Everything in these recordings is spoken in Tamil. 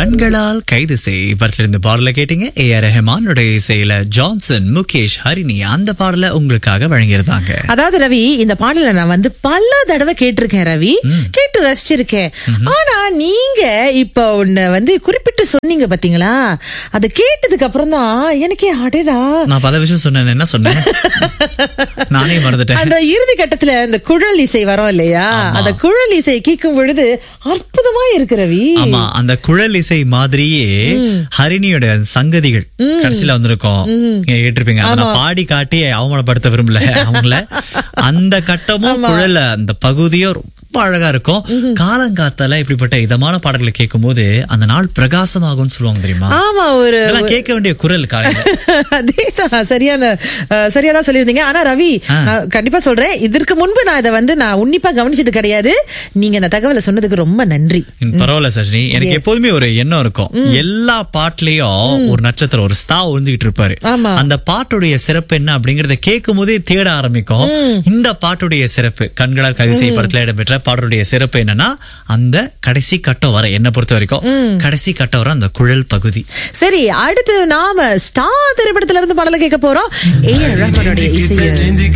கண்களால் கைது செய் படத்திலிருந்து பாடல கேட்டீங்க ஏ ஆர் ரஹமானுடைய இசையில ஜான்சன் முகேஷ் ஹரிணி அந்த பாடல உங்களுக்காக வழங்கியிருந்தாங்க அதாவது ரவி இந்த பாடல நான் வந்து பல தடவை கேட்டிருக்கேன் ரவி கேட்டு ரசிச்சிருக்கேன் ஆனா நீங்க இப்ப ஒண்ணு வந்து குறிப்பிட்டு சொன்னீங்க பாத்தீங்களா அதை கேட்டதுக்கு அப்புறம் தான் எனக்கே அடடா நான் பல விஷயம் சொன்னேன் என்ன சொன்னேன் நானே மறந்துட்டேன் அந்த இறுதி கட்டத்துல அந்த குழல் இசை வரும் இல்லையா அந்த குழல் இசை கேட்கும் பொழுது அற்புதமா இருக்கு ரவி ஆமா அந்த குழல் இசை மாதிரியே ஹரிணியோட சங்கதிகள் கடைசியில வந்திருக்கும் நீங்க கேட்டிருப்பீங்க அதை நான் பாடி காட்டி அவமானப்படுத்த விரும்பல அவங்கள அந்த கட்டமும் குழல அந்த பகுதியும் ரொம்ப அழகா இருக்கும் காலங்காத்தால இப்படிப்பட்ட இதமான பாடல்களை கேட்கும் போது அந்த நாள் பிரகாசமாகும்னு சொல்லுவாங்க தெரியுமா ஆமா ஒரு இதெல்லாம் கேட்க வேண்டிய குரல் காலையில அதேதான் சரியான அஹ், சரியாதான் சொல்லியிருந்தீங்க ஆனா ரவி நான் கண்டிப்பா சொல்றேன் இதற்கு முன்பு நான் இதை வந்து நான் உன்னிப்பா கவனிச்சது கிடையாது நீங்க இந்த தகவலை சொன்னதுக்கு ரொம்ப நன்றி ம், பரவாயில்ல சஜினி எனக்கு எப்போதுமே ஒரு எண்ணம் இருக்கும் எல்லா பாட்டுலயும் ஒரு நட்சத்திரம் ஒரு ஸ்தா ஒழிஞ்சுக்கிட்டு இருப்பாரு ஆமா. அந்த பாட்டுடைய சிறப்பு என்ன அப்படிங்கறத கேட்கும் போதே தேட ஆரம்பிக்கும் இந்த பாட்டுடைய சிறப்பு கண்களால் கதிசை படத்துல இடம்பெற்ற பாட்டுடைய சிறப்பு என்னன்னா அந்த கடைசி கட்டம் வர என்ன பொறுத்த வரைக்கும் கடைசி கட்டம் வர அந்த குழல் பகுதி சரி அடுத்து நாம ஸ்டார் திரைப்படத்துல இருந்து பாடல கேட்க போறோம் ஏ ரஹ்மானுடைய இசையை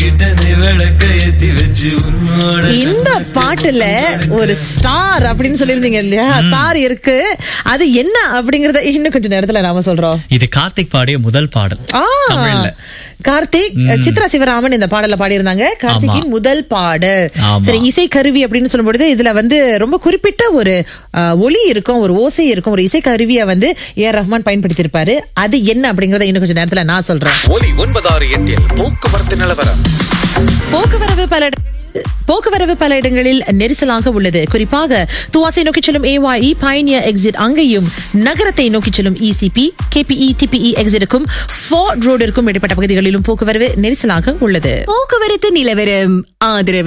இந்த பாட்டுல ஒரு ஸ்டார் அப்படின்னு சொல்லியிருந்தீங்க இல்லையா ஸ்டார் இருக்கு அது என்ன அப்படிங்கறத இன்னும் கொஞ்ச நேரத்துல நாம சொல்றோம் இது கார்த்திக் பாடிய முதல் பாடல் ஆ, தமிழ்ல கார்த்திக் சித்ரா சிவராமன் இந்த பாடல பாடியிருந்தாங்க கார்த்திகின் முதல் பாடு ஆமா. சரி இசை கருவி அப்படின்னு சொல்லும்பொழுது இதுல வந்து ரொம்ப குறிப்பிட்ட ஒரு அஹ், ஒலி இருக்கும் ஒரு ஓசை இருக்கும் ஒரு இசை கருவியை வந்து ஏ ஆர் ரஹ்மான் பயன்படுத்தியிருப்பாரு அது என்ன அப்படிங்கறத இன்னும் கொஞ்ச நேரத்துல நான் சொல்றேன் ஒலி ஒன்பதாறு எட்டில் போக்குவரத்து நிலவரம் போக்குவரவு பல இட- போக்குவரவு பல இடங்களில் நெரிசலாக உள்ளது குறிப்பாக துவாசை நோக்கி செல்லும் ஏஒய் பயணிய எக்ஸிட் அங்கேயும் நகரத்தை நோக்கி செல்லும் இசிபி கேபிஇ டிபிஇ எக்ஸிட்டுக்கும் ஃபோர்ட் ரோடிற்கும் இடைப்பட்ட பகுதிகளிலும் போக்குவரவு நெரிசலாக உள்ளது போக்குவரத்து நிலவரம் ஆதரவு